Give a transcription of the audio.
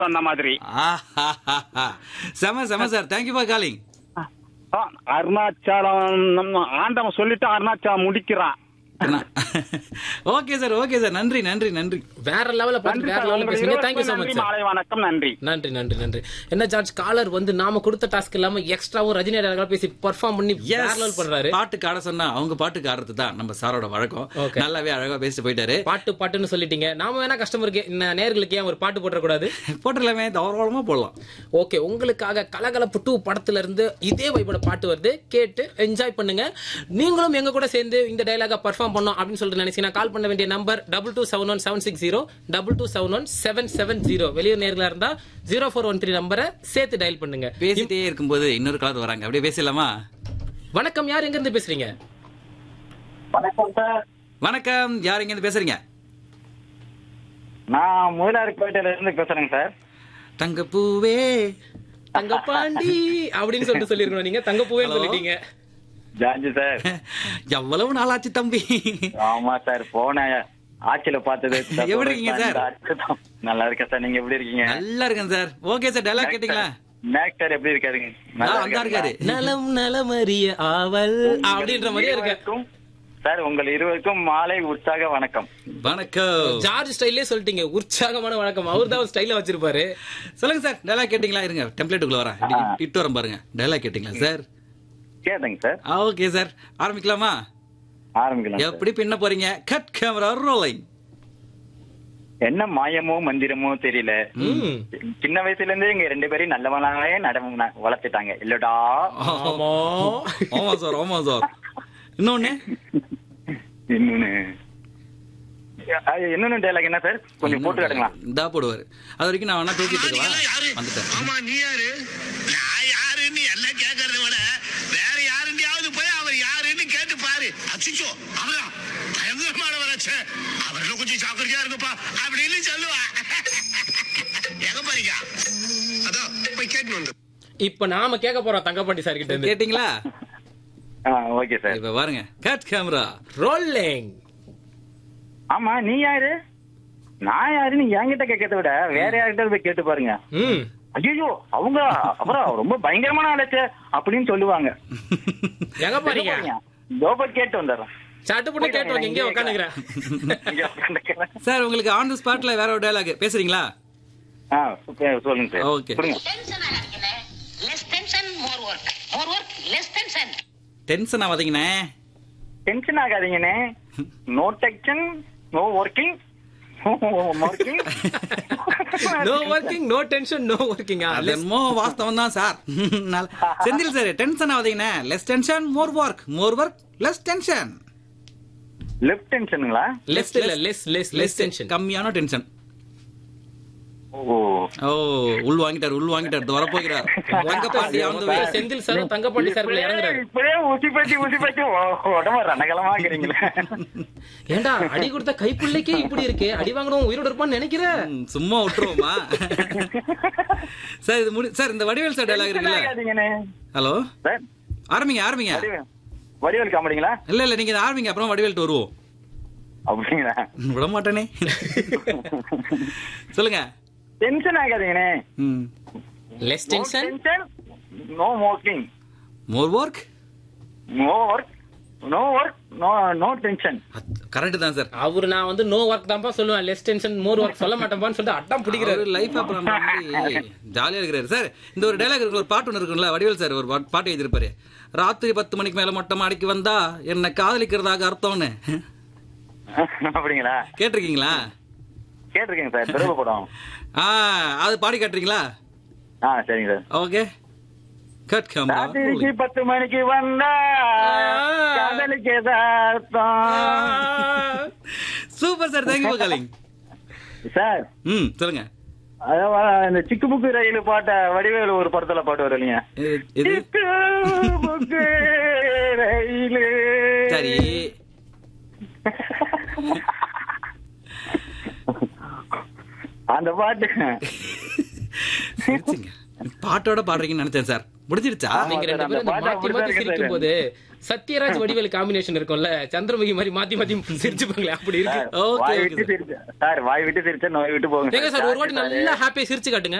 சொன்ன மாதிரி ஆஹாஹாஹா. செம செம சார் தேங்க்யூ ஃபார் காலிங் ஆ, அருணாச்சலம் நம்ம ஆண்டவன் சொல்லிட்டு அருணாச்சலம் முடிக்கிறான் ஓகே சார் ஓகே சார் நன்றி நன்றி நன்றி வேற லெவல்ல பாட்டு நன்றி வேற சார். லெவல்ல உங்களுக்கு பேசுங்க தேங்க்யூ சோ இருவருக்கும் மச் நன்றி. சார் மாலை வணக்கம் நன்றி நன்றி நன்றி நன்றி என்ன ஜார்ஜ் காலர் வந்து நாம கொடுத்த டாஸ்க் இல்லாம எக்ஸ்ட்ராவும் ரஜினி அழகா பேசி பெர்ஃபார்ம் பண்ணி வேற Yes. லெவல் பண்றாரு பாட்டுக்கு ஆட சொன்னா அவங்க பாட்டுக்கு ஆடுறது தான் நம்ம சாரோட வழக்கம் Okay. நல்லாவே அழகா பேசிட்டு போயிட்டாரு பாட்டு பாட்டுன்னு சொல்லிட்டீங்க நாம வேணா கஸ்டமருக்கு நேர்களுக்கு ஏன் ஒரு பாட்டு போட்டுறக்கூடாது போட்டுலாமே தாராளமா போடலாம் ஓகே உங்களுக்காக கலகலப்பு டூ படத்துல இருந்து இதே வைப்போட பாட்டு வருது கேட்டு என்ஜாய் பண்ணுங்க நீங்களும் எங்க கூட சேர்ந்து இந்த டைலாக பர்ஃபார்ம் பண்ணோம் அப்படின்னு சொல்லிட்டு நினைச்சீங்கன்னா கால் பண்ண வேண்டிய number double two seven one seven six zero double two seven one seven seven zero வெளியூர் நேர்களா இருந்தா ஜீரோ ஃபோர் ஒன் த்ரீ நம்பரை சேர்த்து டயல் பண்ணுங்க பேசிட்டே இருக்கும்போது இன்னொரு காலத்து வராங்க அப்படியே பேசலாமா வணக்கம் யார் எங்க இருந்து பேசுறீங்க வணக்கம் சார் வணக்கம் யார் இங்க இருந்து பேசுறீங்க நான் முதலாளிப்பேட்டையில இருந்து பேசுறேங்க சார் தங்கப்பூவே தங்கப்பாண்டி அப்படின்னு சொல்லிட்டு சொல்லிருக்கணும் நீங்க தங்கப்பூவேன்னு Hello. சொல்லிட்டீங்க ஜார்ஜ் சார் எவ்வளவு நாளாச்சு தம்பி ஆமா சார் போன ஆட்சியில பார்த்தது எப்படி இருக்கீங்க சார்? நல்லா இருக்கேன் சார் நீங்க எப்படி இருக்கீங்க நல்லா இருக்கேன் சார் ஓகே சார் டைலாக் கேட்டீங்களா மேக் சார் எப்படி இருக்காருங்க ஆ, வந்தா இருக்காரு நலம் நலமறிய ஆவல் அப்படின்ற மாதிரியே இருக்கு இருவருக்கும் சார் உங்கள் இருவருக்கும் மாலை உற்சாக வணக்கம் வணக்கம் ஜார்ஜ் ஸ்டைல்லே சொல்லிட்டீங்க உற்சாகமான வணக்கம் அவர் தான் ஸ்டைல வச்சிருப்பாரு சொல்லுங்க சார் டைலாக் கேட்டீங்களா இருங்க டெம்ப்ளேட்டுக்குள்ள வரேன் இப்படி இட்டு வரேன் பாருங்க டைலாக் கேட்டீங்களா சார் கேட்டுங்க சார் ஓகே சார் ஆரம்பிக்கலாமா ஆரம்பிக்கலாம் சார். எப்படி பின்ன போறீங்க கட் கேமரா ரோலிங் என்ன மாயமோ மந்திரமோ தெரியல ம். சின்ன வயசுல இருந்தே எங்க ரெண்டு பேரையும் நல்லவனாவே நட வளர்த்துட்டாங்க இல்லடா ஆமா ஆமா சார் ஆமா சார் இன்னொன்னு இன்னொன்னு அது இன்னொன்னு டைலாக் என்ன சார் கொஞ்சம் போட்டு காட்டுங்களா இதா போடுவாரு அது வரைக்கும் நான் வேணா பேசிட்டு ஆமா, நீ எல்லாம் யாரு? இருக்கவா வந்துட்டேன் ஆமா நீ யாரு நான் யாருன்னு எல்லாம் கேட்கறத விட வேற யாருண்டியாவது போய் அவர் யாருன்னு கேட்டு பாரு அச்சிச்சோ அவரா பயங்கரமானவராச்சே அவர்ல கொஞ்சம் ஜாக்கிரதையா இருங்கப்பா அப்படின்னு சொல்லுவா எங்க பாருங்க அதான் போய் கேட்டு வந்து இப்ப நாம கேட்க போறோம் தங்கப்பாண்டி சார் கிட்ட இருந்து கேட்டீங்களா ஓகே சார் இப்ப பாருங்க கட் கேமரா ரோலிங் ஆமா நீ யாரு நான் யாருன்னு என்கிட்ட கேட்கறத விட வேற யார்கிட்ட போய் கேட்டு பாருங்க ம் ஐயோ அவங்க அப்புறம் ரொம்ப பயங்கரமான ஆளச்சே அப்படின்னு சொல்லுவாங்க எங்க போறீங்க இதோ போய் கேட்டு வந்துடுறேன் சட்டு பண்ணி கேட்டு வாங்க எங்கேயோ உட்காந்துக்கிறேன் இங்க உட்காந்துக்கிறேன். சார் உங்களுக்கு ஆன் தி ஸ்பாட்ல வேற ஒரு டைலாக் பேசுறீங்களா ஆ, சூப்பர், சொல்லுங்க சார் Okay. கொடுங்க டென்ஷன் ஆகாதீங்கண்ணே less tension more work more work less tension tension ஆகாதீங்கண்ணே டென்ஷன் ஆகாதீங்கண்ணே no tension no working working no working no tension no working அது என்னமோ வாஸ்தவம் தான் சார் நல்ல- செந்தில் சார் டென்ஷன் ஆகாதீங்கண்ணே less tension more work more work less tension left டென்ஷனுங்களா less இல்ல லெஸ் லெஸ் லெஸ் டென்ஷன் கம்மியான டென்ஷன் ஓ ஓ உள் வாங்கிட்டார் உள் வாங்கிட்டார் இதோ வரப்போகிறார் Thanga Pandi on the way. Senthil sir Thangapandi sir இறங்குறாரு இப்பவே ஊசி பத்தி ஊசி பத்தி உடம்பு ரணகலமா இருக்கிறீங்களே ஏண்டா அடி கொடுத்த கைப்புள்ளைக்கே இப்படி இருக்கு அடி வாங்கணும் உயிரோட இருப்பான்னு நினைக்கிற ம், சும்மா விட்டுருவோமா சார் இது முடி சார் இந்த வடிவேல் சார் டைலாக் டென்ஷன் இருக்குல்ல ஆகாதீங்கண்ணே ஹலோ சார் ஆரம்பிங்க ஆரம்பிங்க வடிவேல் வடிவேல் காமெடிங்களா இல்ல இல்ல நீங்க இதை ஆரம்பிங்க அப்புறம் வடிவேல்ட்டு வருவோம் அப்படிங்களா விட மாட்டேனே சொல்லுங்க டென்ஷன் ஆகாதீங்கண்ணே ம் less tension tension no working more work no work no work no no tension correct தான் சார் அவரு நான் வந்து நோ ஒர்க் தான்ப்பா சொல்லுவேன் லெஸ் டென்ஷன் மோர் ஒர்க் சொல்ல மாட்டேன்பான்னு சொல்லிட்டு அட்டம் பிடிக்கிறாரு லைஃப் அப்புறம் ஜாலியா இருக்கிறாரு சார் இந்த ஒரு டைலாக் இருக்கு ஒரு பாட்டு ஒன்று இருக்குல்ல வடிவேல் சார் ஒரு பாட்டு- பாட்டு எழுதியிருப்பாரு ராத்திரி பத்து மணிக்கு மேல மொட்டை மாடிக்கு வந்தா என்ன காதலிக்கிறதாக அர்த்தம்னு அப்படிங்களா கேட்டிருக்கீங்களா கேட்டிருக்கேங்க சார் பிறகு படம் ஆ அது பாடி காட்டுறீங்களா ஆ சரிங்க சார் ஓகே கட் கேமரா ராத்திரிக்கு பத்து மணிக்கு வந்தா காதலிக்கு அர்த்தம் super sir thank you calling sir ம் சொல்லுங்க அதான் இந்த சிக்கு புக்கு ரயில் பாட்ட வடிவேலு ஒரு படத்துல பாட்டு வரும் இல்லைங்க இது- இது சிக்கு புக்கு ரயிலு சரி அந்த பாட்டு சிரிச்சுங்க. பாட்டோட பாடுறீங்கன்னு நினைச்சேன் சார் முடிஞ்சிருச்சா நீங்க ரெண்டு அந்த பேரும் இந்த பாட்டு மாத்தி அப்படிதான் மாத்தி இருக்கு சிரிக்கும் சார். போது சத்யராஜ் வடிவேல் காம்பினேஷன் இருக்கும்ல சந்திரமுகி மாதிரி மாத்தி மாத்தி சிரிச்சுப்பாங்களே அப்படி இருக்கு சார், Okay, வாய் okay, விட்டு sir. சிரிச்சா சார் வாய் விட்டு சிரிச்சா நோய் விட்டு போங்க ஏங்க சார் ஒரு வாட்டி நல்லா ஹாப்பியா சிரிச்சு காட்டுங்க